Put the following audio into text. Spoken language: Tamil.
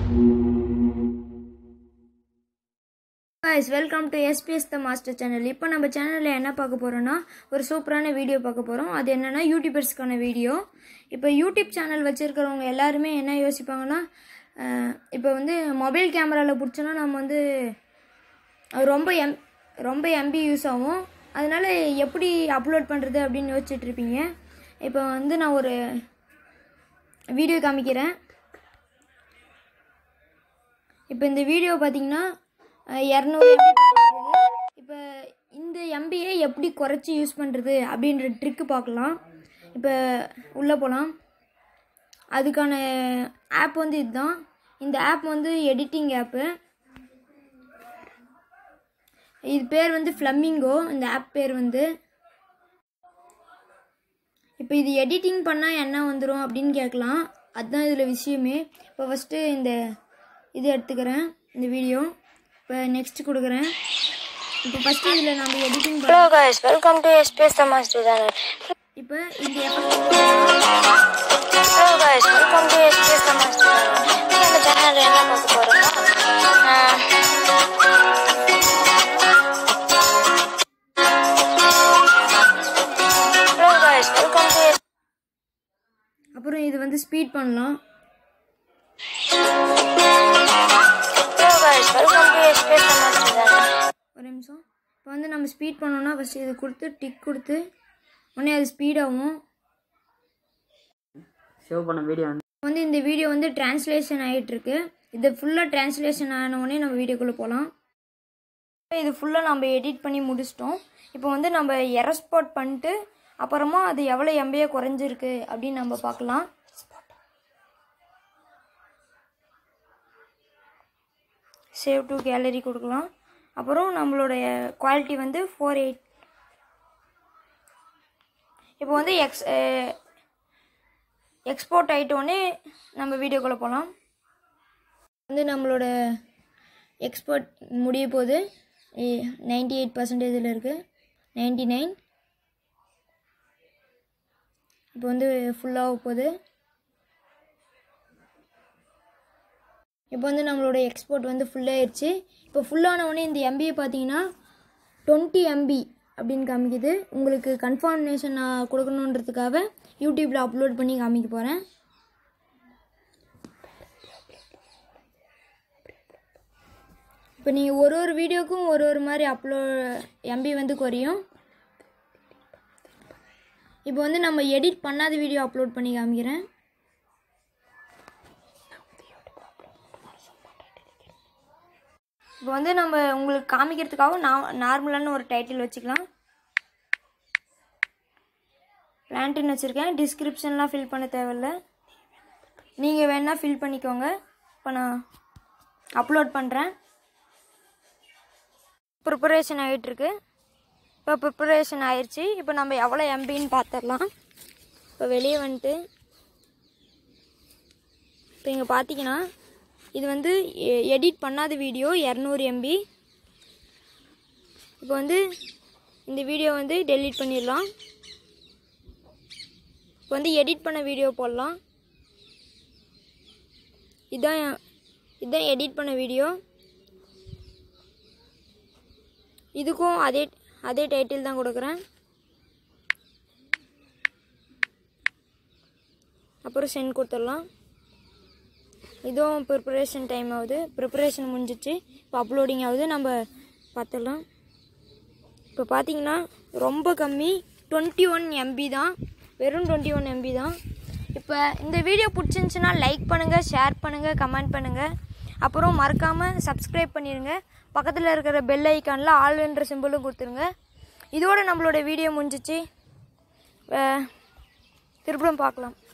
guys welcome to SPS the Master channel இப்போ நம்ம சேனலில் என்ன பார்க்க போகிறோன்னா ஒரு சூப்பரான வீடியோ பார்க்க போகிறோம் அது என்னென்னா யூடியூபர்ஸ்க்கான வீடியோ இப்போ யூடியூப் சேனல் வச்சுருக்கிறவங்க எல்லாருமே என்ன யோசிப்பாங்கன்னா அஹ், இப்போ வந்து மொபைல் கேமராவில் பிடிச்சோன்னா நம்ம வந்து அது ரொம்ப எம் ரொம்ப எம்பி யூஸ் ஆகும் அதனால எப்படி அப்லோட் பண்ணுறது அப்படின்னு யோசிச்சுட்டு இருப்பீங்க இப்போ வந்து நான் ஒரு வீடியோ காமிக்கிறேன் இப்போ இந்த வீடியோ பார்த்தீங்கன்னா இரநூறு எம்பி இப்போ இந்த எம்பியை எப்படி குறைச்சி யூஸ் பண்ணுறது அப்படின்ற ட்ரிக்கு பார்க்கலாம் இப்போ உள்ளே போகலாம் அதுக்கான ஆப் வந்து இதுதான் இந்த ஆப் வந்து எடிட்டிங் ஆப்பு இது பேர் வந்து ஃப்ளமிங்கோ இந்த ஆப் பேர் வந்து இப்போ இது எடிட்டிங் பண்ணால் என்ன வந்துடும் அப்படின்னு கேட்கலாம் அதுதான் இதில் விஷயமே இப்போ ஃபஸ்ட்டு இந்த இது எடுத்துக்கிறேன் இந்த வீடியோ இப்போ நெக்ஸ்ட் கொடுக்குறேன் இப்போ ஃபஸ்ட்டு இதில் நம்ம எடிட்டிங் பண்ண Hello guys, welcome to Space the Master channel. இப்போ இந்த effect Hello guys, welcome to Space the Master channel. இந்த சேனல் என்ன பார்க்க போறோம்னா Hello guys, welcome to அப்புறம் இது வந்து ஸ்பீட் பண்ணலாம் Hello guys, welcome to Space the Master channel. ஒரு நிமிஷம் இப்போ வந்து நம்ம ஸ்பீட் பண்ணோம்னா ஃபஸ்ட்டு இது கொடுத்து டிக் கொடுத்து உடனே அது ஸ்பீடாகும் சேவ் பண்ண வீடியோ வந்து இப்போ வந்து இந்த வீடியோ வந்து டிரான்ஸ்லேஷன் ஆகிட்டுருக்கு இது ஃபுல்லாக டிரான்ஸ்லேஷன் ஆன உடனே நம்ம வீடியோக்குள்ளே போகலாம் இது ஃபுல்லாக நம்ம எடிட் பண்ணி முடிச்சிட்டோம் இப்போ வந்து நம்ம எரஸ்பாட் பண்ணிட்டு அப்புறமா அது எவ்வளோ எம்பிஏ குறைஞ்சிருக்கு அப்படின்னு நம்ம பார்க்கலாம் சேவ் டு கேலரி கொடுக்கலாம் அப்புறம் நம்மளுடைய குவாலிட்டி வந்து ஃபோர் எயிட் இப்போ வந்து எக்ஸ் எக்ஸ்போர்ட் ஆகிட்டோடனே நம்ம வீடியோக்குள்ளே போகலாம் வந்து நம்மளோட எக்ஸ்போர்ட் முடிய போகுது நைன்டி எயிட் பர்சன்டேஜில் இருக்குது நைன்டி நைன் இப்போ வந்து ஃபுல்லாக போகுது இப்போ வந்து நம்மளோட எக்ஸ்போர்ட் வந்து ஃபுல்லாகிடுச்சு இப்போ ஃபுல்லான உடனே இந்த எம்பியை பார்த்தீங்கன்னா டுவெண்ட்டி எம்பி அப்படின்னு காமிக்குது உங்களுக்கு கன்ஃபர்மேஷன் நான் கொடுக்கணுன்றதுக்காக யூடியூப்பில் அப்லோட் பண்ணி காமிக்க போகிறேன் இப்போ நீங்கள் ஒரு ஒரு வீடியோக்கும் ஒரு ஒரு மாதிரி அப்லோ எம்பி வந்து குறையும் இப்போ வந்து நம்ம எடிட் பண்ணாத வீடியோ அப்லோட் பண்ணி காமிக்கிறேன் இப்போ வந்து நம்ம உங்களுக்கு காமிக்கிறதுக்காக நான் நார்மலான ஒரு டைட்டில் வச்சுக்கலாம் பிளான்ட்டுன்னு வச்சுருக்கேன் டிஸ்கிரிப்ஷன்லாம் ஃபில் பண்ண தேவையில்ல நீங்கள் வேணால் ஃபில் பண்ணிக்கோங்க இப்போ நான் அப்லோட் பண்ணுறேன் ப்ரிப்பரேஷன் ஆகிட்டுருக்கு இப்போ ப்ரிப்பரேஷன் ஆயிடுச்சு இப்போ நம்ம எவ்வளோ எம்பின்னு பார்த்துடலாம் இப்போ வெளியே வந்துட்டு இப்போ இங்கே பார்த்தீங்கன்னா இது வந்து எடிட் பண்ணாத வீடியோ இரநூறு எம்பி இப்போ வந்து இந்த வீடியோ வந்து டெலீட் பண்ணிடலாம் இப்போ வந்து எடிட் பண்ண வீடியோ போடலாம் இதான் இதுதான் எடிட் பண்ண வீடியோ இதுக்கும் அதே அதே டைட்டில் தான் கொடுக்குறேன் அப்புறம் சென்ட் கொடுத்துடலாம் இதுவும் ப்ரிப்பரேஷன் டைம் ஆகுது ப்ரிப்பரேஷன் முடிஞ்சிச்சு இப்போ அப்லோடிங் ஆகுது நம்ம பார்த்துடலாம் இப்போ பார்த்தீங்கன்னா ரொம்ப கம்மி டுவெண்ட்டி ஒன் எம்பி தான் வெறும் டுவெண்ட்டி ஒன் எம்பி தான் இப்போ இந்த வீடியோ பிடிச்சிருந்துச்சுன்னா லைக் பண்ணுங்கள் ஷேர் பண்ணுங்கள் கமெண்ட் பண்ணுங்கள் அப்புறம் மறக்காமல் சப்ஸ்கிரைப் பண்ணிடுங்க பக்கத்தில் இருக்கிற பெல் ஐக்கானில் ஆல்ன்ற சிம்பிளும் கொடுத்துருங்க இதோட நம்மளோட வீடியோ முடிஞ்சிச்சு வே- திருப்பவும் பார்க்கலாம்